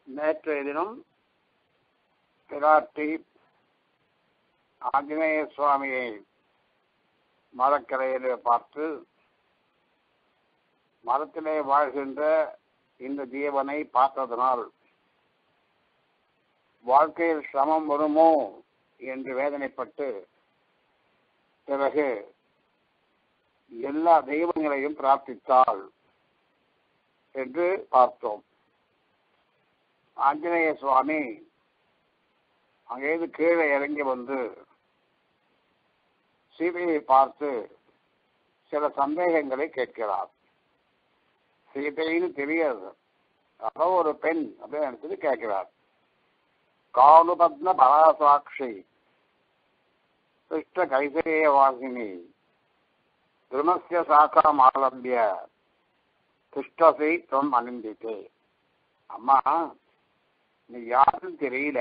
நேற்றைய தினம் பிராட்டி ஆஞ்சநேய சுவாமியை மரக்கரையிலே பார்த்து மரத்திலே வாழ்கின்ற இந்த ஜீவனை பார்த்ததனால் வாழ்க்கையில் சிரமம் வருமோ என்று வேதனைப்பட்டு பிறகு எல்லா தெய்வங்களையும் பிரார்த்தித்தாள் என்று பார்த்தோம் ஆஞ்சநேய சுவாமி அங்கேருந்து கீழே இறங்கி வந்து சீதையை பார்த்து சில சந்தேகங்களை கேட்கிறார் சீதைன்னு தெரியாது அதோ ஒரு பெண் அப்படின்னு நினைச்சது கேட்கிறார் காலுபத்ன பராசாட்சி கிருஷ்ண கைசரிய வாசினி திருமசிய சாக்காம் ஆலம்பிய கிருஷ்ணசை தொம் அணிந்தித்தே அம்மா நீ யாருன்னு தெரியல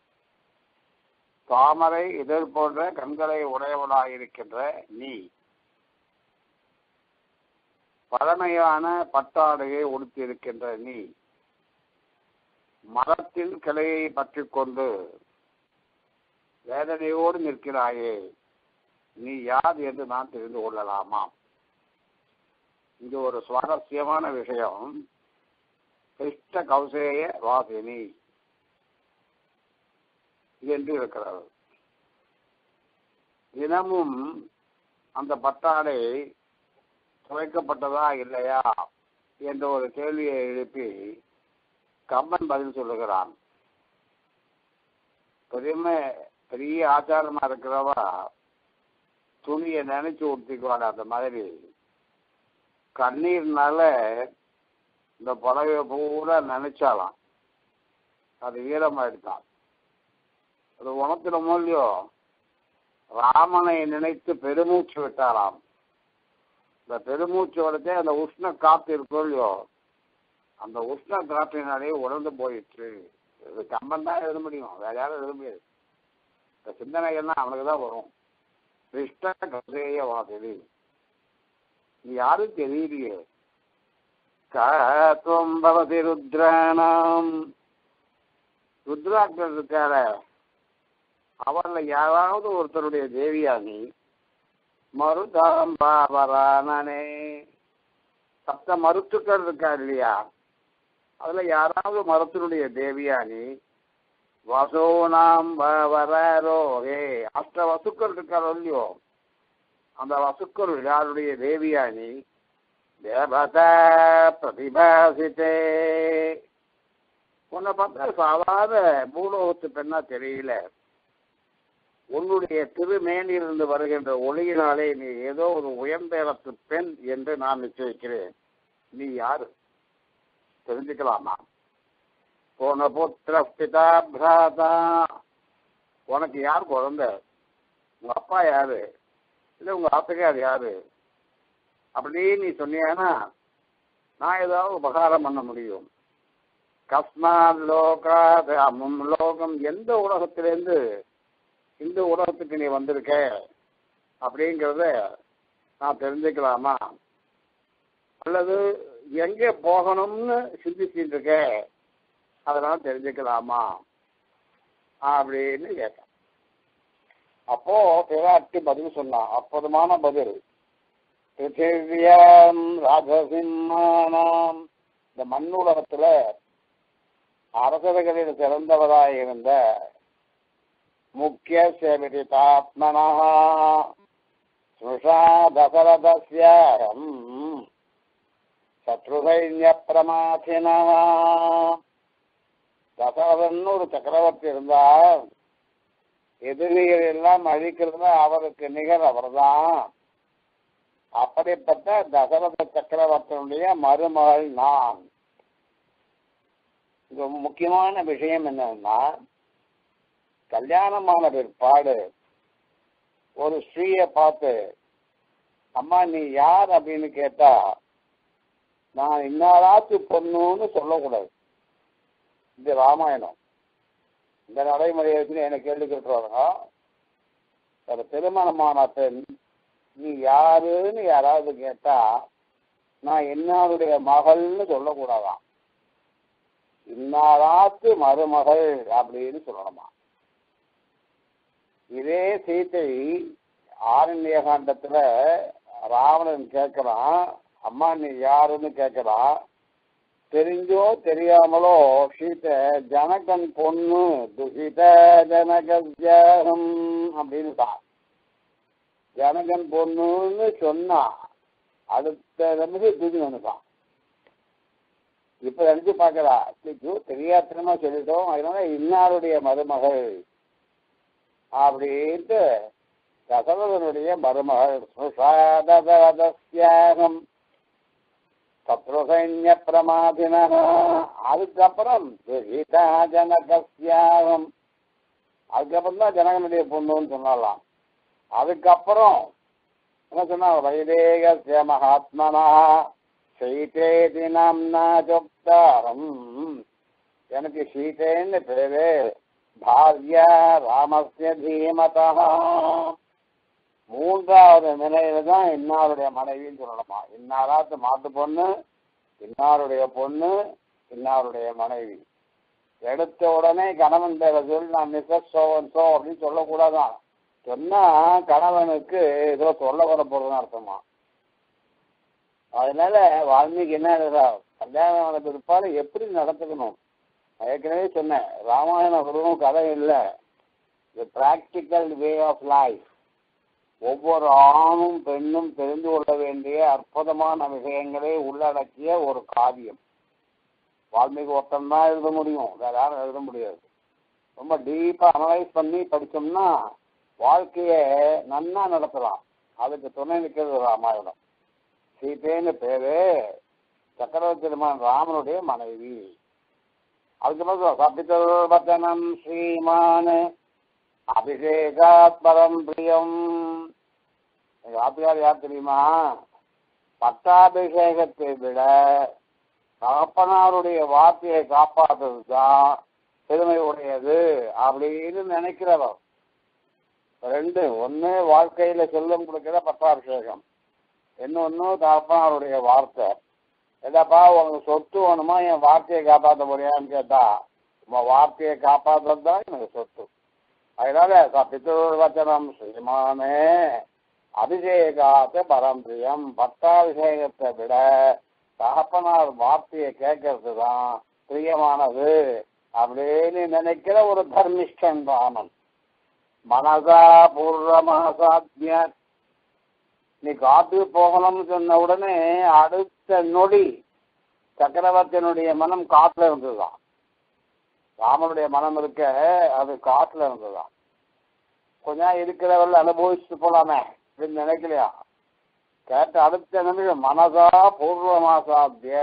தாமரை இதழ் போன்ற கண்களை உடையவளாயிருக்கின்ற நீ பழமையான பட்டாடையை உடுத்தியிருக்கின்ற நீ மரத்தின் கிளையை பற்றி கொண்டு வேதனையோடு நிற்கிறாயே நீ யார் என்று நான் தெரிந்து கொள்ளலாமா இது ஒரு சுவாரஸ்யமான விஷயம் கிருஷ்ண கௌசேய வாசினி என்று இருக்கிறது தினமும் அந்த பட்டாடை துவைக்கப்பட்டதா இல்லையா என்ற ஒரு கேள்வியை எழுப்பி கம்பன் பதில் சொல்லுகிறான் பெருமை பெரிய ஆச்சாரமா இருக்கிறவா துணியை நினைச்சு ஊற்றிக்குவாங்க அந்த மாதிரி கண்ணீர்னால இந்த புடவைய பூரா நினைச்சாலாம் அது ஈரமாயிடுதான் அது உணத்துல மூலியோ ராமனை நினைத்து பெருமூச்சு விட்டாராம் இந்த பெருமூச்சு விடத்தே அந்த உஷ்ண காத்து இருக்கும் இல்லையோ அந்த உஷ்ண காற்றினாலே உணர்ந்து போயிடுச்சு இது கம்பன் தான் எழுத முடியும் வேற யாரும் எழுத முடியாது இந்த சிந்தனைகள்லாம் அவனுக்கு தான் வரும் கிருஷ்ண கசேய வாசலி நீ யாரும் தெரியலையே கத்துவம் பவதி ருத்ராணாம் ருத்ராக்கள் இருக்கார அவர்ல யாராவது ஒருத்தருடைய தேவியா நீ மருதாம்பாவரானே சப்த மருத்துக்கள் இருக்கா இல்லையா அதுல யாராவது மரத்தினுடைய தேவியா நீ வசூனாம் வரரோகே அஷ்ட வசுக்கள் இருக்காரோ இல்லையோ அந்த வசுக்கள் யாருடைய தேவியா நீ தேவதா பிரதிபாசித்தே உன்னை பார்த்தா சாதாரண பூலோகத்து பெண்ணா தெரியல உன்னுடைய திருமேனிலிருந்து வருகின்ற ஒளியினாலே நீ ஏதோ ஒரு உயர்ந்த இடத்து பெண் என்று நான் நிச்சயிக்கிறேன் நீ யாரு தெரிஞ்சுக்கலாமா போன புத்திர பிதா பிராதா உனக்கு யார் குழந்தை உங்க அப்பா யாரு இல்லை உங்க ஆத்துக்கார் யாரு அப்படின்னு நீ சொன்னியானா நான் ஏதாவது உபகாரம் பண்ண முடியும் கஸ்மாத் லோகாத் அமும் லோகம் எந்த உலகத்திலேருந்து இந்த உலகத்துக்கு நீ வந்திருக்க அப்படிங்கிறத நான் தெரிஞ்சுக்கலாமா அல்லது எங்கே போகணும்னு சிந்திச்சுட்டு இருக்க அதெல்லாம் தெரிஞ்சுக்கலாமா அப்படின்னு கேட்டான் அப்போ பிராட்டி பதில் சொன்னான் அற்புதமான பதில் பிருத்திவியாம் ராஜசிம்மானாம் இந்த மண்ணுலகத்துல அரசர்களில் சிறந்தவராய் இருந்த முக்கிய சேவிதாத்மனா ஸ்ருஷா தசரதஸ்யம் சத்ருசைன்ய பிரமாசினா தசரதன் ஒரு சக்கரவர்த்தி இருந்தார் எதிரிகள் எல்லாம் அழிக்கிறது அவருக்கு நிகர் அவர்தான் அப்படிப்பட்ட தசரத சக்கரவர்த்தியுடைய மருமகள் நான் இது முக்கியமான விஷயம் என்னன்னா கல்யாணமான பிற்பாடு ஒரு ஸ்ரீயை பார்த்து அம்மா நீ யார் அப்படின்னு கேட்டா நான் இன்னாராத்து பொண்ணுன்னு சொல்லக்கூடாது இது ராமாயணம் இந்த நடைமுறையை வச்சு என்ன கேள்வி கேட்டுருவாங்க ஒரு திருமணமான பெண் நீ யாருன்னு யாராவது கேட்டா நான் என்னாருடைய மகள்னு சொல்லக்கூடாதாம் இன்னாராத்து மருமகள் அப்படின்னு சொல்லணுமா இதே சீத்தை ஆரண்ய காண்டத்துல ராவணன் கேட்கிறான் அம்மா நீ யாருன்னு கேட்கிறான் தெரிஞ்சோ தெரியாமலோ சீத்தை ஜனகன் பொண்ணு துஷித ஜனகம் அப்படின்னு தான் ஜனகன் பொண்ணுன்னு சொன்னா அடுத்த நிமிஷம் தூக்கி வந்துட்டான் இப்ப நினைச்சு பாக்குறா ஐயோ தெரியாத்தனமா சொல்லிட்டோம் அதனால இன்னாருடைய மருமகள் அப்படின்ட்டு தசரதனுடைய மருமகள் சுஷாததஸ்யாகம் சத்ருசைன்ய பிரமாதின அதுக்கப்புறம் துரிதா ஜனகஸ்யாகம் அதுக்கப்புறம் தான் ஜனகனுடைய பொண்ணுன்னு சொன்னாலாம் அதுக்கப்புறம் என்ன சொன்னா வைதேகஸ்ய மகாத்மனா சீதேதி நாம்னா சொப்தாரம் எனக்கு சீதேன்னு பேரு பாரியா ராமஸ்ய தீமதா மூன்றாவது நிலையில தான் இன்னாருடைய மனைவின்னு சொல்லணுமா இன்னாராத்து மாட்டு பொண்ணு இன்னாருடைய பொண்ணு இன்னாருடைய மனைவி எடுத்த உடனே கணவன் பேரை சொல்லி நான் மிஸ்ஸஸ் சோவன் சோ அப்படின்னு சொல்லக்கூடாதான் சொன்னா கணவனுக்கு ஏதோ சொல்ல வர போறதுன்னு அர்த்தமா அதனால வால்மீகி என்ன எழுதுறார் கல்யாணம் ஆன பிற்பாடு எப்படி நடத்துக்கணும் நான் ஏற்கனவே சொன்னேன் ராமாயணம் வெறும் கதை இல்லை இது பிராக்டிக்கல் வே ஆஃப் லைஃப் ஒவ்வொரு ஆணும் பெண்ணும் தெரிந்து கொள்ள வேண்டிய அற்புதமான விஷயங்களை உள்ளடக்கிய ஒரு காவியம் வால்மீகி ஒருத்தன் தான் எழுத முடியும் வேற யாரும் எழுத முடியாது ரொம்ப டீப்பா அனலைஸ் பண்ணி படிச்சோம்னா வாழ்க்கையை நன்னா நடத்தலாம் அதுக்கு துணை நிற்கிறது ராமாயணம் சீதேன்னு பேரு சக்கரவர்த்தி திருமணம் ராமனுடைய மனைவி அதுக்கப்புறம் சபிதர்வதனம் ஸ்ரீமான் அபிஷேகாத் பரம் பிரியம் எங்க ஆப்பியார் யார் தெரியுமா பட்டாபிஷேகத்தை விட தகப்பனாருடைய வார்த்தையை காப்பாற்றுறது தான் பெருமை உடையது அப்படின்னு நினைக்கிறவர் ரெண்டு ஒன்று வாழ்க்கையில செல்வம் கொடுக்கிற பட்டாபிஷேகம் இன்னொன்று தகப்பனாருடைய வார்த்தை ஏதாப்பா உங்க சொத்து வேணுமா என் வார்த்தையை காப்பாற்ற முடியான்னு கேட்டா உங்க வார்த்தையை காப்பாற்றுறது தான் எனக்கு சொத்து அதனால பித்ருவச்சனம் ஸ்ரீமானே அபிஷேகாத்த பரம்பிரியம் பட்டாபிஷேகத்தை விட தகப்பனார் வார்த்தையை கேட்கறது தான் பிரியமானது அப்படின்னு நினைக்கிற ஒரு தர்மிஷ்டன் ராமன் மனசா பூர்வமாசாத்ய நீ காட்டுக்கு போகணும்னு சொன்ன உடனே அடுத்த நொடி சக்கரவர்த்தியனுடைய மனம் காட்டுல இருந்ததுதான் ராமனுடைய மனம் இருக்க அது காட்டுல இருந்ததுதான் கொஞ்ச நாள் இருக்கிறவர்கள் அனுபவிச்சுட்டு போலாமே அப்படின்னு நினைக்கலையா கேட்ட அடுத்த நிமிஷம் மனசா பூர்வமாசாத்திய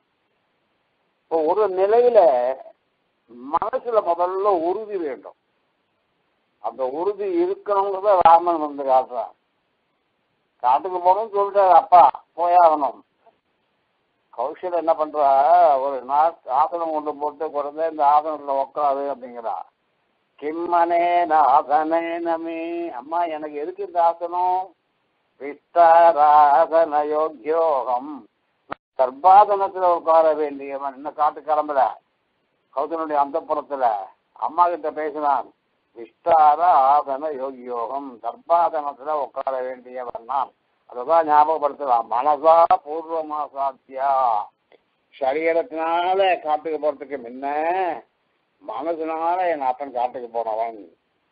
இப்போ ஒரு நிலையில மனசுல முதல்ல உறுதி வேண்டும் அந்த உறுதி இருக்கணுங்கிறத ராமன் வந்து காட்டுறான் காட்டுக்கு போகணும்னு சொல்லிட்டாரு அப்பா போயாகணும் கௌஷல் என்ன பண்றா ஒரு நாள் ஆசனம் கொண்டு போட்டு குறைந்த இந்த ஆசனத்துல உட்காது அப்படிங்கிறா கிம்மனே ஆசனே நமே அம்மா எனக்கு எதுக்கு இந்த ஆசனம் விஸ்தாராசன யோகியோகம் கர்ப்பாசனத்துல உட்கார வேண்டியவன் இன்னும் காட்டு கிளம்பல கௌதனுடைய அந்த அம்மா கிட்ட பேசினான் விஸ்தார ஆசன யோகி யோகம் கர்ப்பாசனத்துல உட்கார வேண்டியவன் நான் அதுதான் ஞாபகப்படுத்தலாம் மனசா பூர்வமா சாத்தியா சரீரத்தினால காட்டுக்கு போறதுக்கு முன்ன மனசுனால என் அப்பன் காட்டுக்கு போனவன்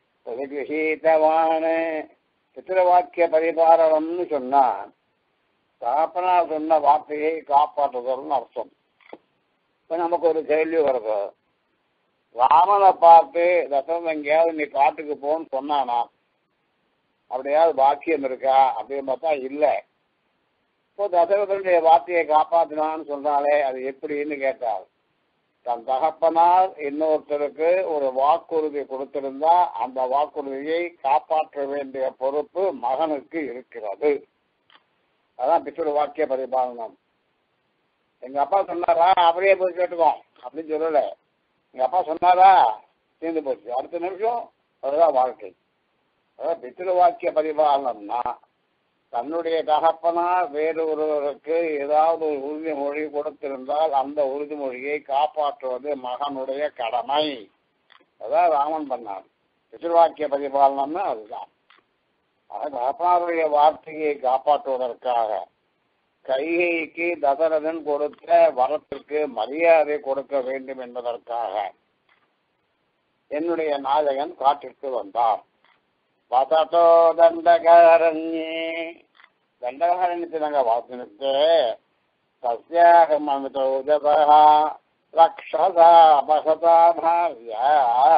சீதவான பித்திர வாக்கிய பரிபாலனம்னு சொன்னா தாப்பனார் சொன்ன வார்த்தையை காப்பாற்றுதல்னு அர்த்தம் இப்ப நமக்கு ஒரு கேள்வி வருது ராமனை பார்த்து தசரன் எங்கேயாவது நீ காட்டுக்கு போன்னு சொன்னானா அப்படியாவது பாக்கியம் இருக்கா அப்படின்னு பார்த்தா இல்லை இப்போ தசரதனுடைய வார்த்தையை காப்பாற்றினான்னு சொன்னாலே அது எப்படின்னு கேட்டார் தன் தகப்பனால் இன்னொருத்தருக்கு ஒரு வாக்குறுதி கொடுத்திருந்தா அந்த வாக்குறுதியை காப்பாற்ற வேண்டிய பொறுப்பு மகனுக்கு இருக்கிறது அதான் பித்தூர் வாக்கிய பரிபாலனம் எங்க அப்பா சொன்னாரா அப்படியே போய் கேட்டுக்கோ அப்படின்னு சொல்லல எங்க அப்பா சொன்னாரா தீர்ந்து போச்சு அடுத்த நிமிஷம் அதுதான் வாழ்க்கை அதாவது பித்திரு வாக்கிய பரிபாலனம்னா தன்னுடைய தகப்பனார் வேறு ஒருவருக்கு ஏதாவது ஒரு உறுதிமொழி கொடுத்திருந்தால் அந்த உறுதிமொழியை காப்பாற்றுவது மகனுடைய கடமை அதான் ராமன் பண்ணார் பிசிர்வாக்கிய பரிபாலனம்னா அதுதான் ஆக தகப்பனாருடைய வார்த்தையை காப்பாற்றுவதற்காக கைகைக்கு தசரதன் கொடுத்த வரத்திற்கு மரியாதை கொடுக்க வேண்டும் என்பதற்காக என்னுடைய நாயகன் காட்டிற்கு வந்தார் வசதோ தண்டகாரண்யே தண்டகாரண்யத்தில் நாங்கள் வாசனுக்கு சஸ்யாகமமிதோ ஜதா ரக்ஷதா அபகதா பாரியா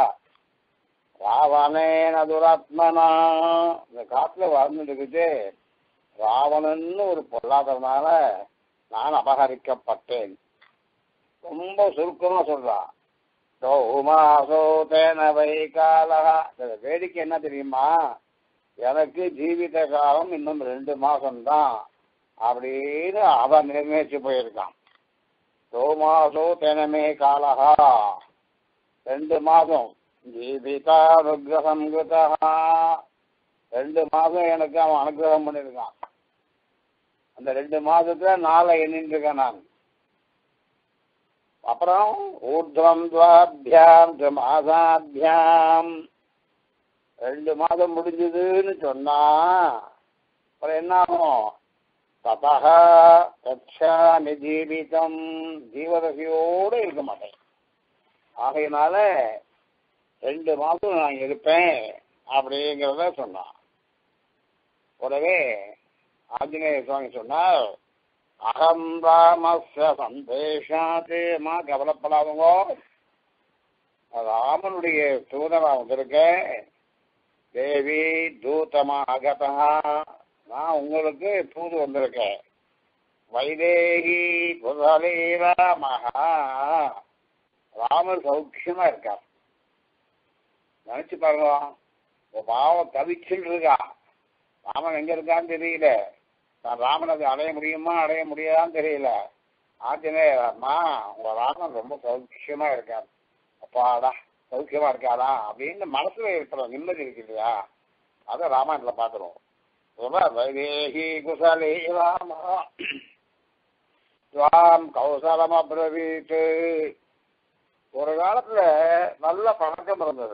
ராவணேன துராத்மனா இந்த காட்டுல வாழ்ந்துட்டு ராவணன்னு ஒரு பொல்லாதனால நான் அபகரிக்கப்பட்டேன் ரொம்ப சுருக்கமா சொல்றான் சௌமாசோ தேன வைகாலகா இதுல வேடிக்கை என்ன தெரியுமா எனக்கு ஜீவித காலம் இன்னும் ரெண்டு மாசம்தான் அப்படின்னு அவன் நிர்ணயிச்சு போயிருக்கான் சோமாசோ தெனமே காலகா ரெண்டு மாதம் ஜீவிதா ருக்ரசம்கிருதா ரெண்டு மாதம் எனக்கு அவன் அனுகிரகம் பண்ணியிருக்கான் அந்த ரெண்டு மாதத்துல நாளை எண்ணிட்டு இருக்கேன் நான் அப்புறம் ஊர்துவம் துவாபியாம் மாசாபியாம் ரெண்டு மாதம் முடிஞ்சதுன்னு சொன்னா அப்புறம் என்ன ஆகும் ததக தட்சாமி ஜீவிதம் ஜீவதசையோடு இருக்க மாட்டேன் ஆகையினால ரெண்டு மாதம் நான் இருப்பேன் அப்படிங்கிறத சொன்னான் கூடவே ஆஞ்சநேய சுவாமி சொன்னார் அகம் ராமஸ்ய சந்தேஷாத்தேமா கவலைப்படாதவங்க ராமனுடைய தூதனா வந்திருக்கேன் தேவி தூதமா அகதா நான் உங்களுக்கு தூது வந்திருக்கேன் வைதேகி புதலி ராமஹா ராமர் சௌக்கியமா இருக்கார் நினைச்சு பாருங்க உன் பாவம் தவிச்சுட்டு இருக்கா ராமன் எங்க இருக்கான்னு தெரியல நான் ராமன் அதை அடைய முடியுமா அடைய முடியாதான்னு தெரியல ஆஞ்சநேயர் அம்மா உங்க ராமன் ரொம்ப சௌக்கியமா இருக்கார் அப்பாடா சௌக்கியமா இருக்காரா அப்படின்னு மனசுல இருக்கிற நிம்மதி இருக்கு இல்லையா அதை ராமாயணத்துல பாக்குறோம் வைதேகி குசலே ராமா துவாம் கௌசலம் அப்ரவீட்டு ஒரு காலத்துல நல்ல பழக்கம் இருந்தது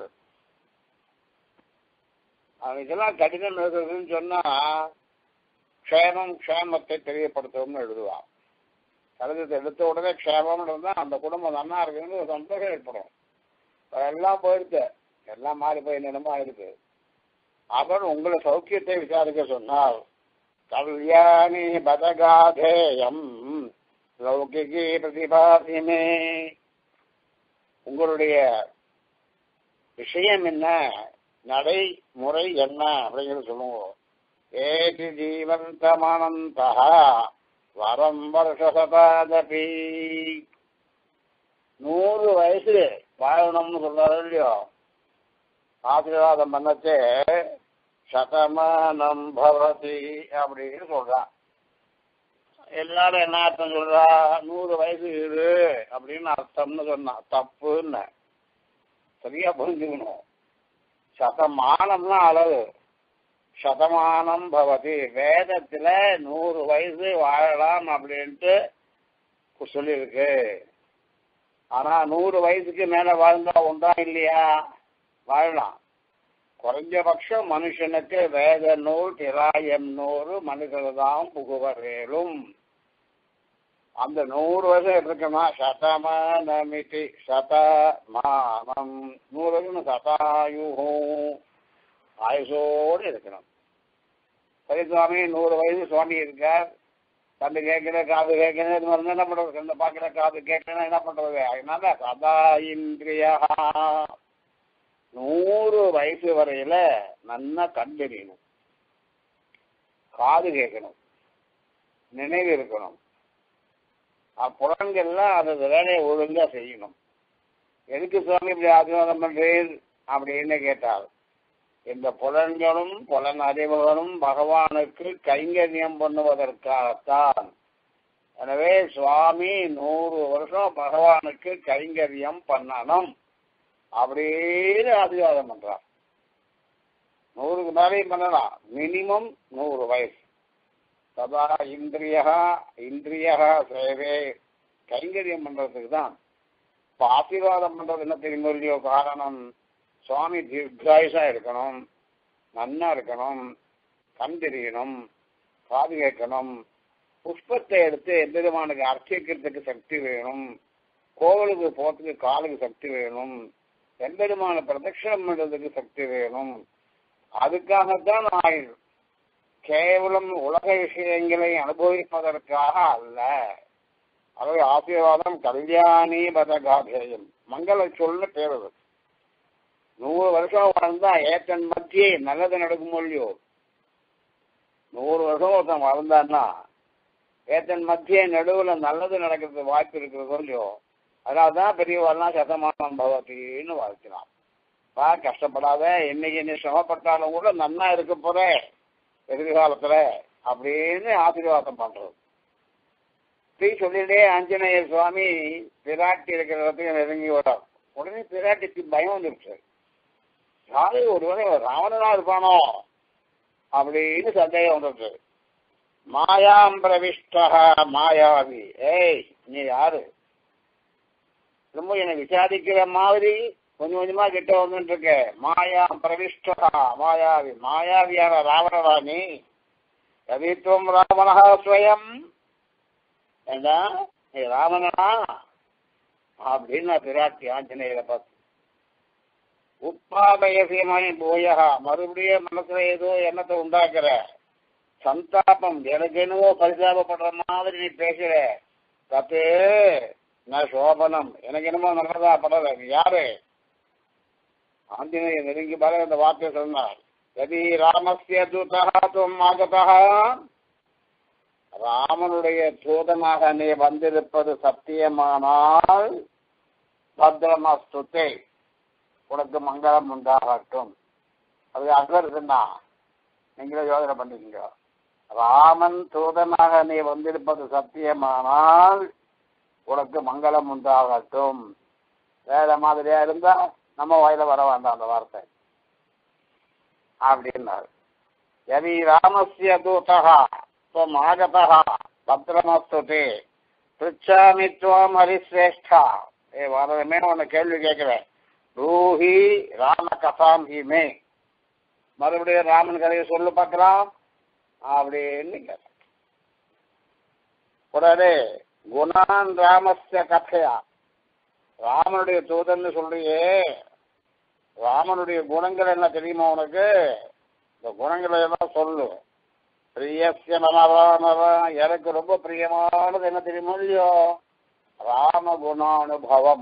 அவனுக்கெல்லாம் கடிதம் எழுதுறதுன்னு சொன்னா க்ஷேமம் க்ஷேமத்தை தெரியப்படுத்துவோம்னு எழுதுவான் கடிதத்தை எடுத்த உடனே க்ஷேமம்னு இருந்தா அந்த குடும்பம் நல்லா இருக்குன்னு ஒரு சந்தோஷம் ஏற்படும் எல்லாம் போயிருக்கு எல்லாம் மாறி போய் என்னென்னமோ ஆயிருக்கு அவன் உங்களை சௌக்கியத்தை விசாரிக்க சொன்னால் கல்யாணி பதகாதேயம் லௌகிகி பிரதிபாதிமே உங்களுடைய விஷயம் என்ன நடைமுறை என்ன அப்படிங்கிறது சொல்லுவோம் ஏதி ஜீவந்தமானந்தா வரம் வருஷசதாதபி நூறு வயசு வாழணும்னு சொல்றாரு இல்லையோ ஆசீர்வாதம் பண்ணச்சே சதமானம் பவதி அப்படின்னு சொல்றான் எல்லாரும் என்ன அர்த்தம் சொல்றா நூறு வயசு இரு அப்படின்னு அர்த்தம்னு சொன்னான் தப்புன்னு சரியா புரிஞ்சுக்கணும் சதமானம்னா அளவு சதமானம் பவதி வேதத்துல நூறு வயசு வாழலாம் அப்படின்ட்டு சொல்லியிருக்கு ஆனா நூறு வயசுக்கு மேல வாழ்ந்தா உண்டா இல்லையா வாழலாம் குறைஞ்சபட்சம் மனுஷனுக்கு வேத நூல் திராயம் நூறு மனிதர்கள் தான் புகுவரேலும் அந்த நூறு வருஷம் இருக்குமா சதமானமிதி சதமானம் நூறு வருஷம் சதாயுகும் ஆயுசோடு இருக்கணும் சரி சுவாமி நூறு வயசு சுவாமி இருக்கார் கண்டு கேட்கிற காது கேட்கணும் இது மாதிரி என்ன பண்றது கண்டு பார்க்கிற காது கேட்கணும் என்ன பண்றது அதனால சதா இந்திரியா நூறு வயசு வரையில நல்லா கண்டறியணும் காது கேட்கணும் நினைவு இருக்கணும் புலன்கள்லாம் அந்த வேலையை ஒழுங்கா செய்யணும் எதுக்கு சுவாமி இப்படி ஆசீர்வாதம் பண்றீர் அப்படின்னு கேட்டார் இந்த புலன்களும் புலன் அறிவுகளும் பகவானுக்கு கைங்கரியம் பண்ணுவதற்காகத்தான் எனவே சுவாமி நூறு வருஷம் பகவானுக்கு கைங்கரியம் பண்ணணும் அப்படின்னு ஆசீர்வாதம் பண்றார் நூறுக்கு மேலேயும் பண்ணலாம் மினிமம் நூறு வயசு சதா இந்திரிய இந்திரிய சேவை கைங்கரியம் பண்றதுக்கு தான் இப்போ ஆசீர்வாதம் பண்றது என்ன தெரியுமோ இல்லையோ காரணம் சுவாமி தீர்காயுஷா இருக்கணும் நன்னா இருக்கணும் கண் தெரியணும் காது கேட்கணும் புஷ்பத்தை எடுத்து எம்பெருமானுக்கு அர்ச்சிக்கிறதுக்கு சக்தி வேணும் கோவிலுக்கு போறதுக்கு காலுக்கு சக்தி வேணும் எம்பெருமான பிரதட்சணம் பண்றதுக்கு சக்தி வேணும் அதுக்காகத்தான் நான் கேவலம் உலக விஷயங்களை அனுபவிப்பதற்காக அல்ல அதாவது ஆசீர்வாதம் கல்யாணி பதகாதேயம் மங்கள சொல்னு பேர் அது நூறு வருஷம் வாழ்ந்தா ஏத்தன் மத்தியே நல்லது நடக்குமோ இல்லையோ நூறு வருஷம் ஒருத்தன் வாழ்ந்தான்னா ஏத்தன் மத்திய நடுவுல நல்லது நடக்கிறது வாய்ப்பு இருக்கிறதோ இல்லையோ அதனால்தான் பெரியவாள்லாம் சதமானம் பகவத்தின்னு வாழ்த்தினான் பா கஷ்டப்படாத இன்னைக்கு நீ சிரமப்பட்டாலும் கூட நன்னா இருக்க போற எதிர்காலத்துல அப்படின்னு ஆசீர்வாதம் பண்றது இப்படி சொல்லிட்டே ஆஞ்சநேயர் சுவாமி பிராட்டி இருக்கிற இடத்துக்கு நெருங்கி வரார் உடனே பிராட்டிக்கு பயம் வந்துருச்சு யாரு ஒருவேளை ராவணனா இருப்பானோ அப்படின்னு சந்தேகம் வந்துருச்சு மாயாம் பிரவிஷ்டா மாயாவி ஏய் நீ யாரு ரொம்ப என்னை விசாரிக்கிற மாதிரி கொஞ்சம் கொஞ்சமா கிட்ட வந்துட்டு இருக்க மாயா பிரவிஷ்டா மாயாவி மாயாவியான ராவணரா நீ கவித்துவம் ராவணா ஸ்வயம் ஏண்டா நீ ராவணனா அப்படின்னு நான் பிராட்டி ஆஞ்சநேயரை பார்த்து உப்பாபயசியமாய் போயா மறுபடியும் மனசுல ஏதோ எண்ணத்தை உண்டாக்குற சந்தாபம் எனக்கு என்னவோ பரிதாபப்படுற மாதிரி நீ பேசுற தப்பு நான் சோபனம் எனக்கு என்னமோ நல்லதா படல நீ யாரு ஆஞ்சநேயர் நெருங்கி பாரு அந்த வார்த்தை சொன்னார் எதி ராமஸ்ய தூதா துவம் ஆகதா ராமனுடைய தூதனாக நீ வந்திருப்பது சத்தியமானால் பத்ரமஸ்துதே உனக்கு மங்களம் உண்டாகட்டும் அது அகருதுன்னா நீங்களே யோசனை பண்ணிக்கங்க ராமன் தூதனாக நீ வந்திருப்பது சத்தியமானால் உனக்கு மங்களம் உண்டாகட்டும் வேற மாதிரியா இருந்தா நம்ம வாயில வர வேண்டாம் அந்த வார்த்தை அப்படின்னாரு யதி ராமஸ்ய தூதா துவம் ஆகதா பத்ரமஸ்துதே பிரிச்சாமி துவம் ஹரிசிரேஷ்டா ஏ வரதமே உன்னை கேள்வி கேட்கிறேன் ரூஹி ராம கதாம் ஹிமே மறுபடியும் ராமன் கதையை சொல்லு பார்க்கலாம் அப்படின்னு கேட்டேன் உடனே குணான் ராமஸ்ய கதையா ராமனுடைய தூதன்னு சொல்றியே ராமனுடைய குணங்கள் என்ன தெரியுமா உனக்கு இந்த குணங்களை எல்லாம் சொல்லு பிரியசிய மனராமரா எனக்கு ரொம்ப பிரியமானது என்ன தெரியுமோ இல்லையோ ராம குணானுபவம்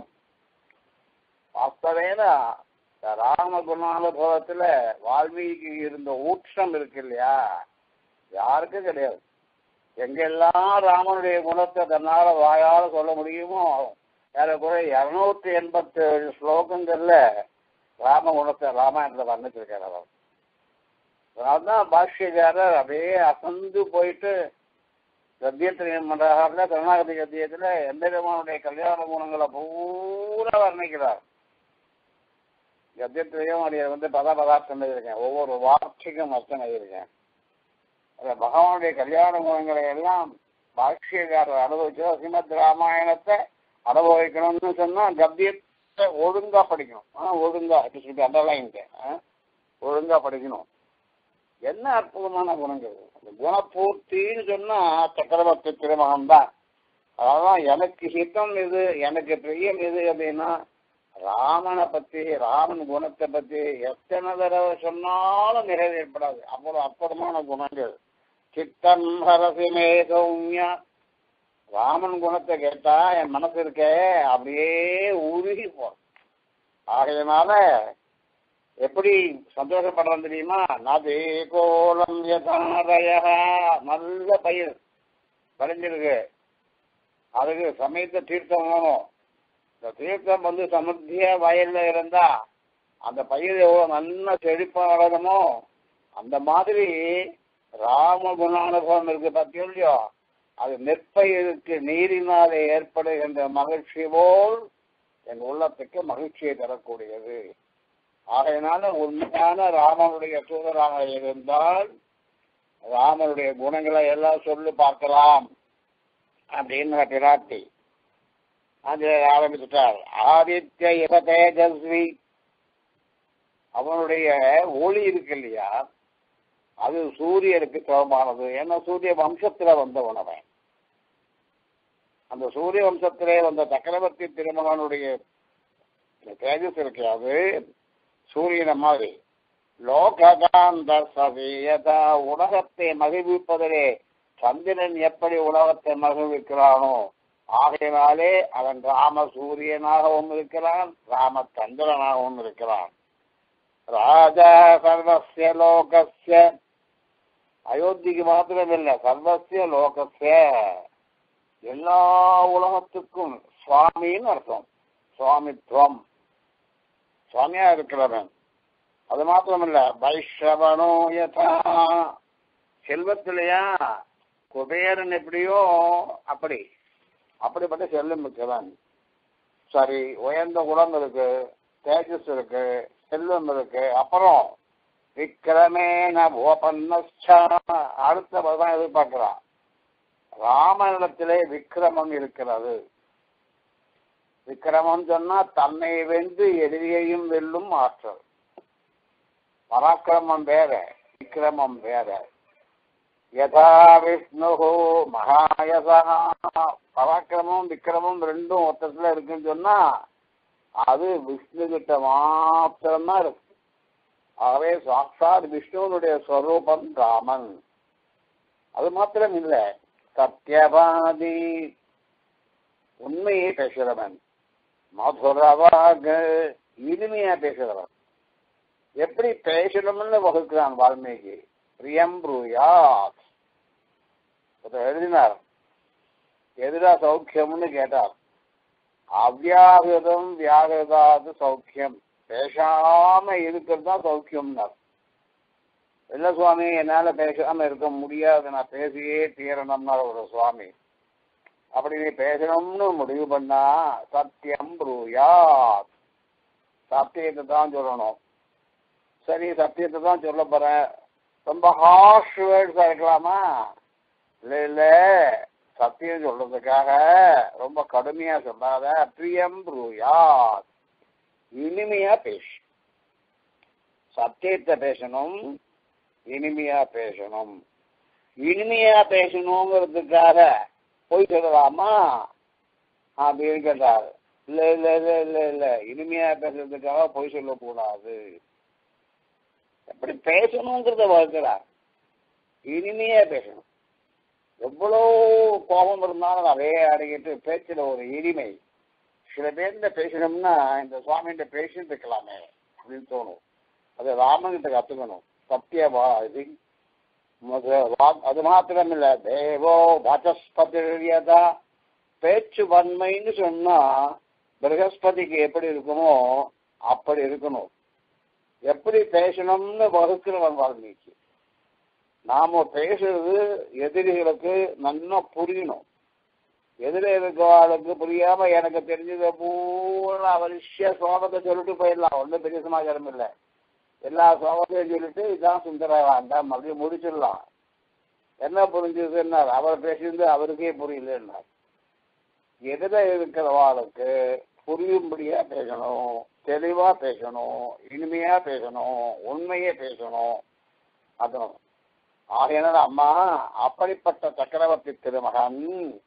வாஸ்தவேன இந்த ராம குணானுபவத்துல வால்மீகி இருந்த ஊற்றம் இருக்கு இல்லையா யாருக்கும் கிடையாது எங்கெல்லாம் ராமனுடைய குணத்தை தன்னால வாயால சொல்ல முடியுமோ ஏறக்குறை இருநூத்தி எண்பத்தி ஏழு ஸ்லோகங்கள்ல ராம குணத்தை ராமாயணத்துல வர்ணிச்சிருக்காரு அவர் அதனால்தான் பாஷ்யக்காரர் அப்படியே அசந்து போயிட்டு கத்தியத்திரியம் பண்றாருல கருணாகதி கத்தியத்துல எந்த விதமானுடைய கல்யாண குணங்களை பூரா வர்ணிக்கிறார் கத்தியத்திலையும் அடியை வந்து பத பதார்த்தம் எழுதியிருக்கேன் ஒவ்வொரு வார்த்தைக்கும் அர்த்தம் எழுதியிருக்கேன் அதில் பகவானுடைய கல்யாண குணங்களை எல்லாம் பாஷ்யக்காரர் அனுபவிச்சோ ஸ்ரீமத் ராமாயணத்தை அனுபவிக்கணும்னு சொன்னா கத்தியத்தை ஒழுங்கா படிக்கணும் ஆ ஒழுங்கா இப்படி சொல்லி அண்டர்லைன் ஒழுங்கா படிக்கணும் என்ன அற்புதமான குணங்கள் அந்த குணபூர்த்தின்னு சொன்னா சக்கரவர்த்தி திருமகன் தான் அதான் எனக்கு ஹிதம் இது எனக்கு பிரியம் இது அப்படின்னா ராமனை பத்தி ராமன் குணத்தை பத்தி எத்தனை தடவை சொன்னாலும் நிறைவு ஏற்படாது அவ்வளவு அற்புதமான குணங்கள் சித்தம் ஹரசிமே சௌமியா ராமன் குணத்தை கேட்டா என் மனசு இருக்கே அப்படியே உருகி போறோம் ஆகையினால எப்படி சந்தோஷப்படுறோம் தெரியுமா நதி கோலம் யதாரய நல்ல பயிர் விளைஞ்சிருக்கு அதுக்கு சமயத்தை தீர்த்தம் வேணும் இந்த தீர்த்தம் வந்து சமர்த்திய வயல்ல இருந்தா அந்த பயிர் எவ்வளவு நல்லா செழிப்பா வளருமோ அந்த மாதிரி ராம குணானுபவம் இருக்கு பத்தியும் இல்லையோ அது நெற்பயிருக்கு நீரினாலே ஏற்படுகின்ற மகிழ்ச்சி போல் என் உள்ளத்துக்கு மகிழ்ச்சியை தரக்கூடியது ஆகையினால உண்மையான ராமனுடைய தூதராக இருந்தால் ராமனுடைய குணங்களை எல்லாம் சொல்லி பார்க்கலாம் அப்படின்னு பிராட்டி அது ஆரம்பிச்சுட்டார் ஆதித்ய இவ தேஜஸ்வி அவனுடைய ஒளி இருக்கு இல்லையா அது சூரியனுக்கு சமமானது ஏன்னா சூரிய வம்சத்துல வந்தவன் அவன் அந்த சூரிய வம்சத்திலே வந்த சக்கரவர்த்தி திருமகனுடைய தேஜஸ் இருக்காது சூரியனை மாதிரி லோககாந்த சதீயதா உலகத்தை மகிழ்விப்பதிலே சந்திரன் எப்படி உலகத்தை மகிழ்விக்கிறானோ ஆகையினாலே அவன் ராம சூரியனாகவும் இருக்கிறான் ராம சந்திரனாகவும் இருக்கிறான் ராஜா சர்வசிய லோகஸ்ய அயோத்திக்கு மாத்திரமில்லை சர்வசிய லோகஸ்ய எல்லா உலகத்துக்கும் சுவாமின்னு அர்த்தம் சுவாமித்வம் சுவாமியா இருக்கிறவன் அது மாத்திரமில்ல வைஷ்ணவனோ யதா செல்வத்திலையா குபேரன் எப்படியோ அப்படி அப்படிப்பட்ட செல்வம் இருக்கிறான் சரி உயர்ந்த குலம் இருக்கு தேஜஸ் இருக்கு செல்வம் இருக்கு அப்புறம் விக்கிரமேன ஓபன்னச்சா அடுத்த தான் எதிர்பார்க்கிறான் ராமனிடத்திலே விக்கிரமம் இருக்கிறது விக்கிரமம் சொன்னா தன்னை வென்று எதிரியையும் வெல்லும் ஆற்றல் பராக்கிரமம் வேற விக்கிரமம் வேற யதா விஷ்ணு மகாயசா பராக்கிரமம் விக்கிரமம் ரெண்டும் ஒத்தத்துல இருக்குன்னு சொன்னா அது விஷ்ணு கிட்ட மாத்திரம்தான் இருக்கு ஆகவே சாட்சாத் விஷ்ணுவனுடைய ஸ்வரூபம் ராமன் அது மாத்திரம் இல்லை சத்தியவாதி உண்மையை பேசுகிறவன் மதுரவாக இனிமையா பேசுகிறவன் எப்படி பேசணும்னு வகுக்கிறான் வால்மீகி பிரியம் ப்ரூயாத் எழுதினார் எதிரா சௌக்கியம்னு கேட்டார் அவ்யாகிருதம் வியாகிருதாது சௌக்கியம் பேசாம இருக்கிறது தான் சௌக்கியம்னார் இல்ல சுவாமி என்னால பேசாம இருக்க முடியாது நான் பேசியே தீரணும்னார் ஒரு சுவாமி அப்படி நீ பேசணும்னு முடிவு பண்ணா சத்தியம் ப்ரூயாத் சத்தியத்தை தான் சொல்லணும் சரி சத்தியத்தை தான் சொல்ல போறேன் ரொம்ப ஹார்ஷ் வேர்ட்ஸா இருக்கலாமா இல்ல இல்ல சத்தியம் சொல்றதுக்காக ரொம்ப கடுமையா சொல்லாத பிரியம் ப்ரூயாத் இனிமையா பேசு சத்தியத்தை பேசணும் இனிமையா பேசணும் இனிமையா பேசணுங்கிறதுக்காக போய் சொல்லலாமா அப்படின்னு கேட்டார் இல்ல இல்ல இல்ல இல்ல இல்ல இனிமையா பேசுறதுக்காக பொய் சொல்லக்கூடாது எப்படி பேசணுங்கிறத வளர்க்கிறார் இனிமையா பேசணும் எவ்வளோ கோபம் இருந்தாலும் அதே அடங்கிட்டு பேச்சுல ஒரு இனிமை சில பேர்கிட்ட பேசணும்னா இந்த சுவாமிகிட்ட பேசிட்டு இருக்கலாமே அப்படின்னு தோணும் அது ராமன்கிட்ட கத்துக்கணும் சத்தியவா இது அது மாத்திரம் இல்ல தேவோ வாசஸ்பதியதா பேச்சு வன்மைன்னு சொன்னா பிரகஸ்பதிக்கு எப்படி இருக்குமோ அப்படி இருக்கணும் எப்படி பேசணும்னு வகுக்கிறவன் வால்மீகி நாம பேசுறது எதிரிகளுக்கு நல்லா புரியணும் எதிர இருக்கிறவாளுக்கு புரியாம எனக்கு தெரிஞ்சதை பூரா அவரிஷிய சோகத்தை சொல்லிட்டு போயிடலாம் ஒன்றும் பெரிய சமாச்சாரம் இல்லை எல்லா சோகத்தையும் சொல்லிட்டு இதான் சுந்தர வேண்டாம் அப்படியே முடிச்சிடலாம் என்ன புரிஞ்சதுன்னார் அவர் பேசியிருந்து அவருக்கே புரியலன்னார் எதிர இருக்கிறவாளுக்கு புரியும்படியா பேசணும் தெளிவா பேசணும் இனிமையா பேசணும் உண்மையே பேசணும் அதனும் ஆகையினால் அம்மா அப்படிப்பட்ட சக்கரவர்த்தி திருமகன்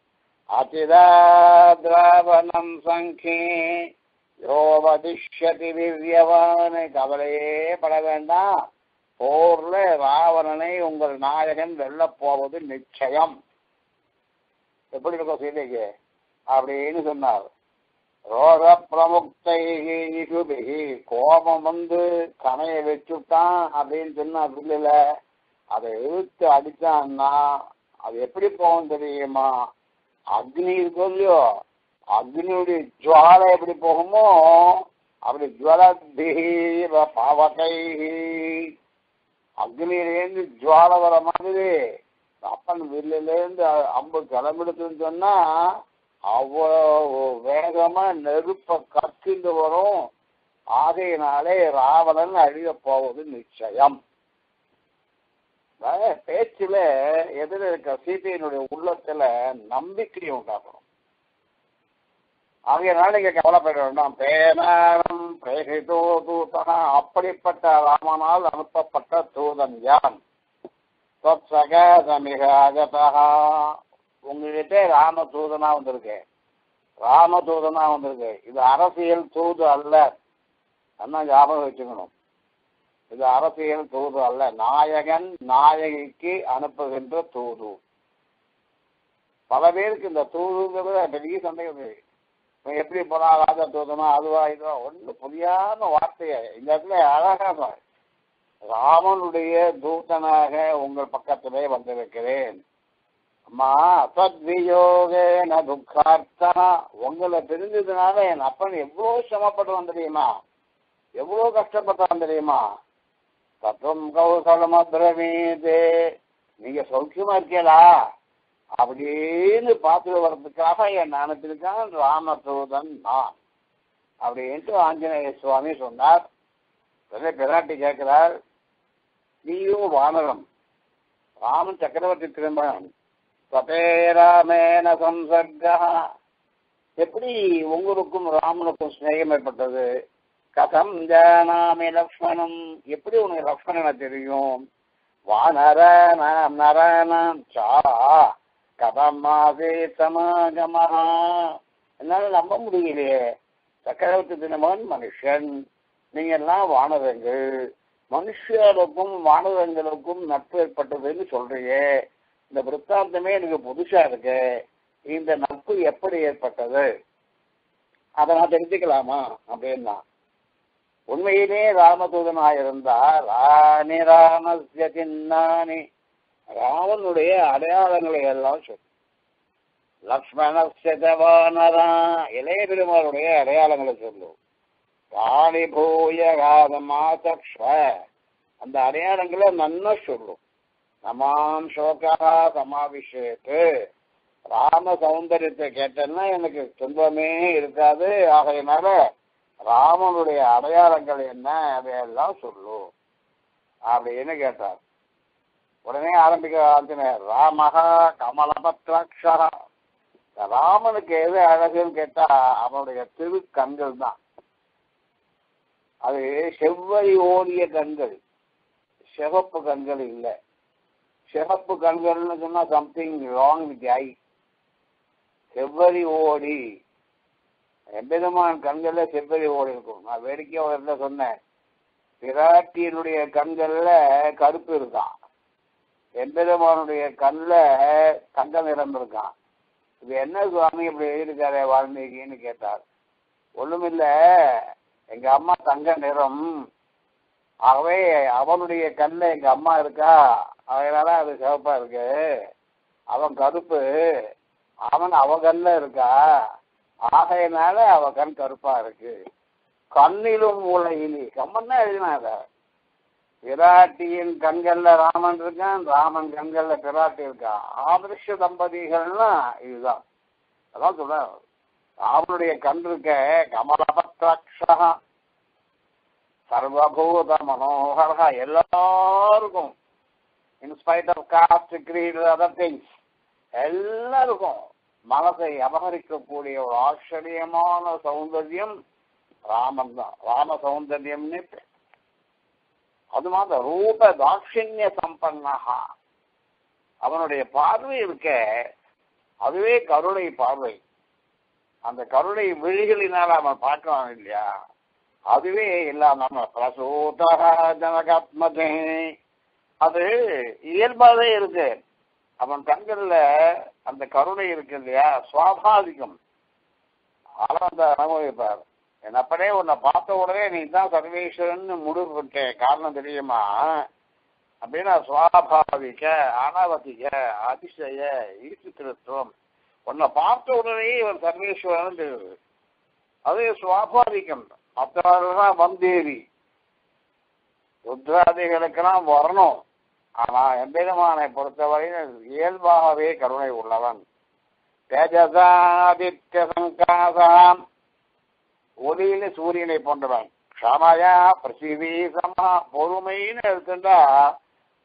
அதிராதிராவணம் சங்கே யோவதிஷ்யதி வீரியவானை கவலையே பட வேண்டாம் போர்ல ராவணனை உங்கள் நாயகன் வெல்லப் போவது நிச்சயம் எப்படி இருக்கும் சீதைக்கு அப்படின்னு சொன்னார் ரோக பிரமுக்தை இகுபிகி கோபம் வந்து கனையை வச்சுட்டான் அப்படின்னு சொன்னா இல்ல அதை இழுத்து அடிச்சான்னா அது எப்படி போகும் தெரியுமா அக்னி இருக்கும் இல்லையோ அக்னியுடைய ஜுவாலை எப்படி போகுமோ அப்படி ஜுவலி பாவகை அக்னியிலேருந்து ஜுவாலை வர மாதிரி அப்பன் வில்லிலேருந்து அம்பு கிளம்பிடுதுன்னு சொன்னா அவ்வளவு வேகமா நெருப்ப கத்திண்டு வரும் ஆகையினாலே ராவணன் அழிய போவது நிச்சயம் அதாவது பேச்சுல எதிர இருக்க சீதையினுடைய உள்ளத்துல நம்பிக்கையை உண்டாக்கணும் ஆகையனால நீங்க கவலைப்பட வேண்டாம் பேனாரம் பிரேகிதோ தூதனா அப்படிப்பட்ட ராமனால் அனுப்பப்பட்ட தூதன் யான் சகதமிக அகதா உங்ககிட்ட ராம தூதனா வந்திருக்கு ராம தூதனா வந்திருக்கு இது அரசியல் தூது அல்ல அண்ணா ஞாபகம் வச்சுக்கணும் இது அரசியல் தூது அல்ல நாயகன் நாயகிக்கு அனுப்புகின்ற தூது பல பேருக்கு இந்த தூதுங்கிறது பெரிய சந்தேகம் இருக்கு. இவன் எப்படி போனா ராஜா தூதனா அதுவா இதுவா ஒன்றும் புரியாத வார்த்தையை இந்த இடத்துல அழகாக ராமனுடைய தூதனாக உங்கள் பக்கத்திலே வந்திருக்கிறேன் அம்மா சத்வியோகேன துக்கார்த்தா உங்களை பிரிஞ்சதுனால என் அப்பன் எவ்வளவு சிரமப்படுவான் தெரியுமா எவ்வளவு கஷ்டப்பட்டான் தெரியுமா தத்துவம் கௌசலம் அப்ரவீதே நீங்க சௌக்கியமா இருக்கீங்களா அப்படின்னு பார்த்துட்டு வர்றதுக்காக என் அனுப்பியிருக்கான் ராமதூதன் நான் அப்படின்ட்டு ஆஞ்சநேய சுவாமி சொன்னார் உடனே பிராட்டி கேட்கிறார் நீயும் வானரம் ராமன் சக்கரவர்த்தி திரும்பன் சபேராமேன சம்சர்கா எப்படி உங்களுக்கும் ராமனுக்கும் சிநேகம் ஏற்பட்டது கதம் ஜானாமி லக்ஷ்மணம் எப்படி உனக்கு லக்ஷ்மணனை தெரியும் வானரானாம் நரானாம் சா கதம் மாசே சமாகமஹா என்னால நம்ப முடியலையே சக்கரவர்த்தி தினமன் மனுஷன் நீங்க எல்லாம் வானரங்கள் மனுஷருக்கும் வானரங்களுக்கும் நட்பு ஏற்பட்டதுன்னு சொல்றியே இந்த விற்த்தாந்தமே எனக்கு புதுசா இருக்கு இந்த நட்பு எப்படி ஏற்பட்டது அதை நான் தெரிஞ்சுக்கலாமா அப்படின்னா உண்மையிலே ராமதூதனாக இருந்தால் ராணி ராமஸ்ய சின்னானி ராவனுடைய அடையாளங்களை எல்லாம் சொல்லு லக்ஷ்மணஸ்ய ஜவானரா இளைய பெருமாளுடைய அடையாளங்களை சொல்லு ராணி பூய காதமாசக்ஷ்வ அந்த அடையாளங்களை நன்னா சொல்லும் நமாம் சோகா சமாபிஷேக்கு ராம சௌந்தரியத்தை கேட்டேன்னா எனக்கு துன்பமே இருக்காது ஆகையினால ராமனுடைய அடையாளங்கள் என்ன அதையெல்லாம் சொல்லு அப்படின்னு கேட்டார் உடனே ஆரம்பிக்க ஆரம்பிச்சினார் ராமஹா கமலபத்ராட்சா ராமனுக்கு எது அழகுன்னு கேட்டா அவனுடைய திரு கண்கள் தான் அது செவ்வரி ஓடிய கண்கள் சிவப்பு கண்கள் இல்லை சிவப்பு கண்கள்னு சொன்னா சம்திங் ராங் வித் ஐ செவ்வரி ஓடி எம்பெருமான் கண்கள்ல செவ்வரி ஓடி இருக்கும் நான் வேடிக்கையா ஒரு இடத்துல சொன்னேன் பிராட்டியினுடைய கண்கள்ல கருப்பு இருக்கான் எம்பெருமானுடைய கண்ல தங்க நிறம் இருக்கான் இது என்ன சுவாமி இப்படி எழுதியிருக்காரு வால்மீகின்னு கேட்டார் ஒண்ணுமில்ல எங்க அம்மா தங்க நிறம் ஆகவே அவனுடைய கண்ணில் எங்க அம்மா இருக்கா அதனால அது சிவப்பா இருக்கு அவன் கருப்பு அவன் அவ கண்ணில் இருக்கா ஆகையினால அவ கண் கருப்பா இருக்கு கண்ணிலும் மூளையிலி கம்மன் தான் எழுதினாங்க பிராட்டியின் கண்கள்ல ராமன் இருக்கான் ராமன் கண்கள்ல பிராட்டி இருக்கான் ஆதர்ஷ தம்பதிகள்னா இதுதான் அதான் சொல்ற ராமனுடைய கண் இருக்க கமலபத்ராட்சா சர்வபூத மனோகரா எல்லாருக்கும் in spite of caste creed other things எல்லாருக்கும் மனசை அபகரிக்கக்கூடிய ஒரு ஆச்சரியமான சௌந்தரியம் ராமன் தான் ராம சௌந்தரியம்னு பேர். அது மாதிரி ரூப தாட்சிணிய சம்பன்னகா அவனுடைய பார்வை இருக்க அதுவே கருணை பார்வை அந்த கருணை விழிகளினால் அவன் பார்க்கலாம் இல்லையா அதுவே எல்லாம் நம்ம பிரசூதா ஜனகாத்மதே அது இயல்பாகவே இருக்கு அவன் கண்கள்ல அந்த கருணை இருக்கு இல்லையா சுவாபாவிகம் ஆனா அந்த அனுபவிப்பார் என் அப்பனே உன்னை பார்த்த உடனே நீ தான் சர்வேஸ்வரன் முடிவு பண்ணிட்டேன் காரணம் தெரியுமா அப்படின்னா சுவாபாவிக அனாவதிக அதிசய ஈசுத்திருத்துவம் உன்னை பார்த்த உடனே இவன் சர்வேஸ்வரன் தெரியுது அது சுவாபாவிகம் மற்றவர்கள்லாம் வந்தேரி ருத்ராதிகளுக்கெல்லாம் வரணும் ஆனா எம்பெருமானை பொறுத்தவரையில் இயல்பாகவே கருணை உள்ளவன் தேஜசாதித்ய சங்காசாம் ஒளியில சூரியனை போன்றவன் க்ஷமயா பிரசிவி சமா பொறுமைன்னு எடுத்துட்டா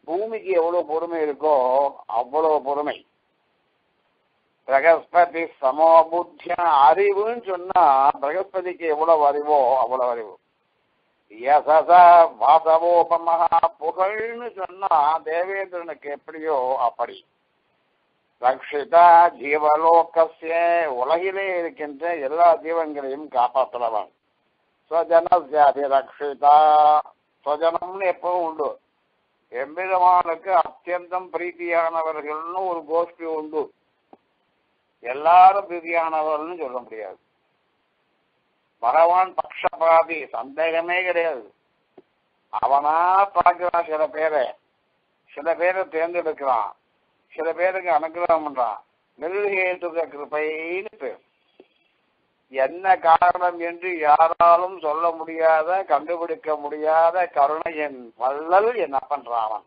பூமிக்கு எவ்வளவு பொறுமை இருக்கோ அவ்வளவு பொறுமை பிரகஸ்பதி சமோ புத்தியா அறிவுன்னு சொன்னா பிரகஸ்பதிக்கு எவ்வளவு அறிவோ அவ்வளவு அறிவு யசச வாசவோபமகா புகழ்னு சொன்னா தேவேந்திரனுக்கு எப்படியோ அப்படி ரக்ஷிதா ஜீவலோகசிய உலகிலே இருக்கின்ற எல்லா ஜீவன்களையும் காப்பாற்றுறவன் ஸ்வஜனசியாதி ரக்ஷிதா ஸ்வஜனம்னு எப்பவும் உண்டு எம்பெருமானுக்கு அத்தியந்தம் பிரீத்தியானவர்கள்னு ஒரு கோஷ்டி உண்டு எல்லாரும் பிரீதியானவர்கள்னு சொல்ல முடியாது பகவான் பக்ஷபாதி சந்தேகமே கிடையாது அவனா பார்க்கிறான் சில பேரை சில பேரை தேர்ந்தெடுக்கிறான் சில பேருக்கு அனுகிரகம் பண்றான் நிர்ஹேதுக கிருபைன்னு பேர் என்ன காரணம் என்று யாராலும் சொல்ல முடியாத கண்டுபிடிக்க முடியாத கருணையின் வள்ளல் என்ன பண்றான் அவன்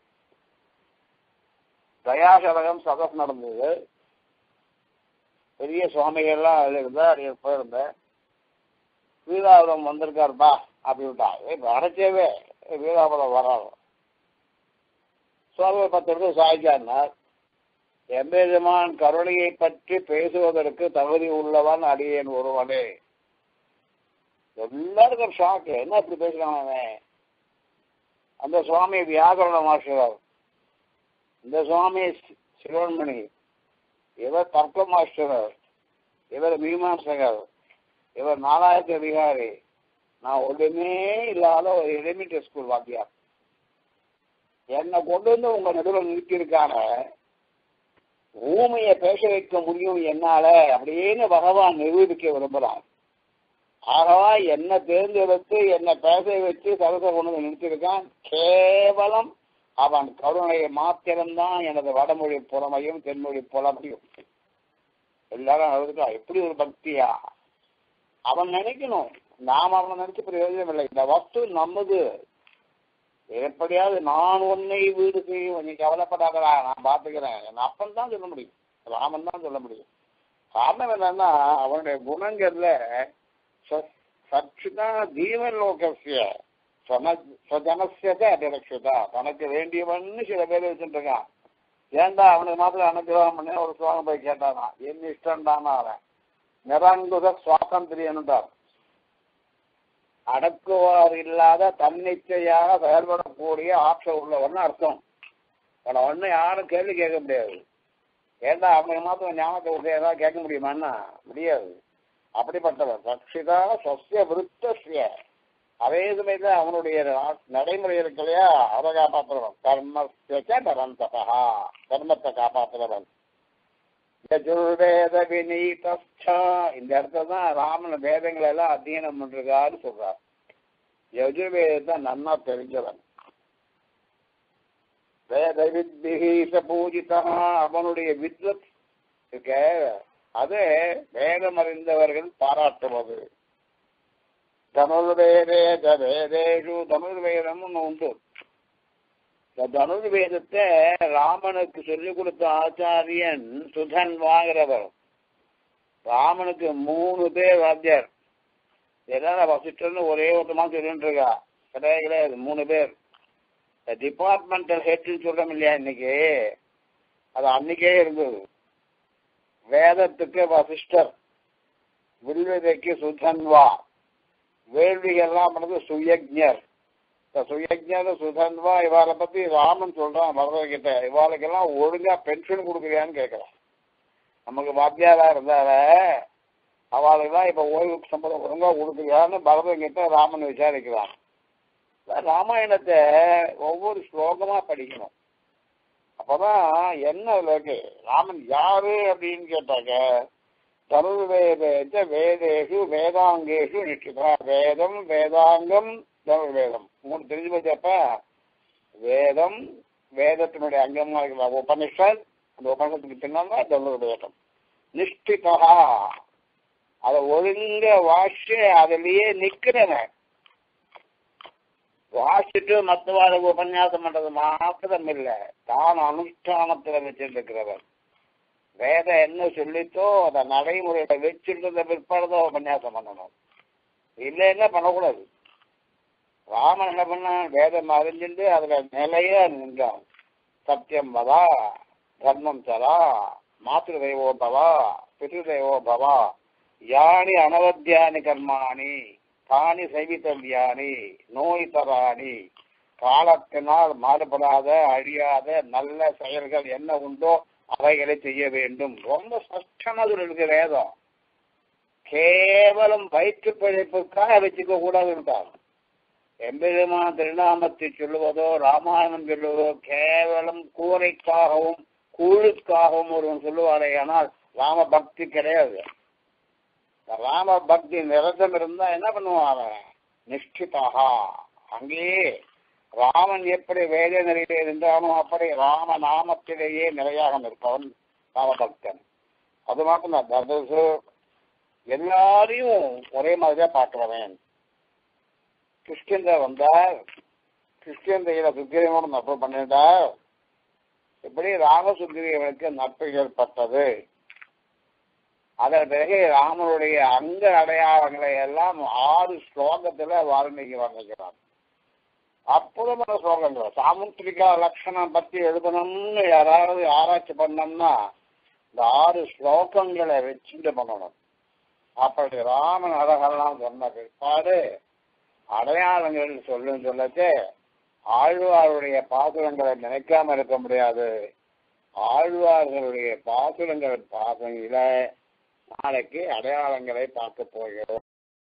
தயாசலகம் சதஸ் நடந்தது பெரிய சுவாமிகள்லாம் அதில் இருந்தா அடியே போயிருந்தேன் வீராபுரம் வந்திருக்காருப்பா அப்படின்ட்டா இப்போ அடைச்சவே வீராபுரம் வராது சுவாமி பத்து இடத்துல சாய்ச்சார்னார் எம்பெருமான் கருணையை பற்றி பேசுவதற்கு தகுதி உள்ளவன் அடியேன் ஒருவனே எல்லாருக்கும் ஷாக்கு என்ன இப்படி பேசுறான் அவன் அந்த சுவாமி வியாகரண மாஸ்டர் இந்த சுவாமி சிரோன்மணி இவர் தர்க்க மாஸ்டர் இவர் மீமாசகர் இவர் நாலாயிரத்தி அதிகாரி நான் ஒன்றுமே இல்லாத ஒரு எலிமெண்டரி ஸ்கூல் வாத்தியார் என்னை கொண்டு வந்து உங்க நடுவில் நிறுத்தியிருக்காங்க ஊமையை பேச வைக்க முடியும் என்னால அப்படின்னு பகவான் நிரூபிக்க விரும்புறான் ஆகவா என்ன தேர்ந்தெடுத்து என்னை பேச வச்சு சரச கொண்டு வந்து நிறுத்தியிருக்கான் கேவலம் அவன் கருணையை மாத்திரம்தான் எனது வடமொழி புறமையும் தென்மொழி புலமையும் எல்லாரும் அழுதுட்டா எப்படி ஒரு பக்தியா அவன் நினைக்கணும் நாம் அவனை நினைச்சு பிரயோஜனம் இல்லை இந்த வஸ்து நம்மது எப்படியாவது நான் உன்னை வீடு செய்யும் நீ கவலைப்படாதடா நான் பார்த்துக்கிறேன் என் அப்பன் தான் சொல்ல முடியும் ராமன் தான் சொல்ல முடியும் காரணம் என்னன்னா அவனுடைய குணங்கள்ல சச்சுதான் ஜீவன் லோகசிய ஜனசியத்தை அடிரட்சதா தனக்கு வேண்டியவன்னு சில பேர் வச்சுட்டு இருக்கான் ஏன்டா அவனுக்கு மாத்திரம் அனுகிரகம் பண்ணி ஒரு சுவாகம் போய் கேட்டானா என் இஷ்டம் தானா அவன் நிரங்குத சுவாதந்திரியன்ட்டார் அடக்குவார் இல்லாத தன்னிச்சையாக செயல்படக்கூடிய ஆற்றல் உள்ளவன் அர்த்தம் அவனை ஒண்ணு யாரும் கேள்வி கேட்க முடியாது ஏண்டா அவனுக்கு மாத்திரம் ஞாபகத்தை விட்டு ஏதாவது கேட்க முடியுமான்னா முடியாது அப்படிப்பட்டவன் ரட்சிதா சொசிய விருத்தசிய அதே சமயத்துல அவனுடைய நடைமுறை இருக்கு இல்லையா அதை காப்பாற்றுறவன் கர்மஸ்ய நரந்தபா கர்மத்தை காப்பாற்றுறவன் யஜுர்வேத வினீதஸ்தா இந்த இடத்துல தான் ராமன் வேதங்களை எல்லாம் அத்தியனம் பண்றாரு சொல்றார் யஜுர்வேதத்தை நன்னா தெரிஞ்சவன் வேத வித்பிகீச பூஜிதா அவனுடைய வித்வத் இருக்க அது வேதம் அறிந்தவர்கள் பாராட்டுவது தனுர்வேதேத வேதேஷு தனுர்வேதம் ஒன்று உண்டு இந்த தனுர்வேதத்தை ராமனுக்கு சொல்லிக் கொடுத்த ஆச்சாரியன் சுதன் வாங்கிறவர் ராமனுக்கு மூணு பேர் வாத்தியார் எல்லாரும் வசிட்டர்னு ஒரே ஒருத்தமா சொல்லிட்டு இருக்கா கிடையாது கிடையாது மூணு பேர் டிபார்ட்மெண்டல் ஹெட்னு சொல்றோம் இல்லையா இன்னைக்கு அது அன்னைக்கே இருந்தது வேதத்துக்கு வசிஷ்டர் வில்விதைக்கு சுதன்வா வேள்விகள்லாம் பண்ணது சுயஜர் இந்த சுயஜர் சுதன்வா இவாளை பத்தி ராமன் சொல்றான் வரவங்கிட்ட இவாளுக்கெல்லாம் ஒழுங்கா பென்ஷன் கொடுக்குறியான்னு கேட்கறான் நமக்கு வாத்தியாரா இருந்தால அவளுக்குலாம் இப்ப ஓய்வு சம்பளம் ஒழுங்கா கொடுக்குறியான்னு பரதங்கிட்ட ராமன் விசாரிக்கிறான் ராமாயணத்தை ஒவ்வொரு ஸ்லோகமா படிக்கணும் அப்பதான் என்ன இருக்கு ராமன் யாரு அப்படின்னு கேட்டாக்க தனுர்வேத வேதேஷு வேதாங்கேஷு நிஷ்டிதா வேதம் வேதாங்கம் தனுர்வேதம் மூணு தெரிஞ்சு போச்சப்ப வேதம் வேதத்தினுடைய அங்கமா இருக்கிற உபனிஷத் அந்த உபனிஷத்துக்கு பின்னால் தனுர்வேதம் நிஷ்டிதா அதை ஒழுங்க வாசி அதுலயே நிக்கிறவன் வாசிட்டு மற்றவாளுக்கு உபன்யாசம் பண்றது மாத்திரம் இல்லை தான் அனுஷ்டானத்துல வச்சுட்டு இருக்கிறவன் வேதம் என்ன சொல்லித்தோ அதை நடைமுறையில வச்சுட்டு பிற்பாடுதான் உபன்யாசம் பண்ணணும் இல்லைன்னா பண்ணக்கூடாது ராமன் என்ன பண்ணான் வேதம் அறிஞ்சிட்டு அதுல நிலையா நின்றான் சத்தியம் வதா தர்மம் தரா மாத்திரு தெய்வோ பவா பித்ரு தெய்வோ பவா யானி அனவத்தியானி கர்மாணி தானி சைவித்தவியானி நோய் தராணி காலத்தினால் மாறுபடாத அழியாத நல்ல செயல்கள் என்ன உண்டோ அவைகளை செய்ய வேண்டும் ரொம்ப ஸ்பஷ்டமா இருக்கு வேதம் கேவலம் வயிற்று பிழைப்புக்காக வச்சுக்க கூடாதுன்றார் எம்பெருமான திருநாமத்தை சொல்லுவதோ ராமாயணம் சொல்லுவதோ கேவலம் கூரைக்காகவும் கூழுக்காகவும் ஒருவன் சொல்லுவாரே ஆனால் ராம பக்தி கிடையாது ராம பக்தி நிரந்தம் இருந்தா என்ன பண்ணுவான் அவன் நிஷ்டிதாக அங்கேயே ராமன் எப்படி வேத நிலையிலே இருந்தானோ அப்படி ராம நாமத்திலேயே நிலையாக நிற்பவன் ராமபக்தன் அது மட்டும் தான் தர்தசு எல்லாரையும் ஒரே மாதிரிதான் பார்க்கிறவன் கிருஷ்ணந்தர் வந்தார் கிருஷ்ணந்தையில சுக்கிரியனோட நட்பு பண்ணிட்டார் இப்படி ராமசுக்கிரியவனுக்கு நட்பு ஏற்பட்டது அதன் பிறகு ராமனுடைய அங்க அடையாளங்களை எல்லாம் ஆறு ஸ்லோகத்துல வால்மீகி வர்ணிக்கிறார் அற்புதமான ஸ்லோகங்கள் சாமுத்திரிகா லட்சணம் பத்தி எழுதணும்னு யாராவது ஆராய்ச்சி பண்ணோம்னா இந்த ஆறு ஸ்லோகங்களை வச்சுட்டு பண்ணணும் அப்படி ராமன் அழகெல்லாம் சொன்ன பிற்பாடு அடையாளங்கள் சொல்லுன்னு சொல்லச்சு ஆழ்வாருடைய பாசுரங்களை நினைக்காம இருக்க முடியாது ஆழ்வார்களுடைய பாசுரங்கள் பாசையில நாளைக்கு அடையாளங்களை பார்க்க போகிறோம்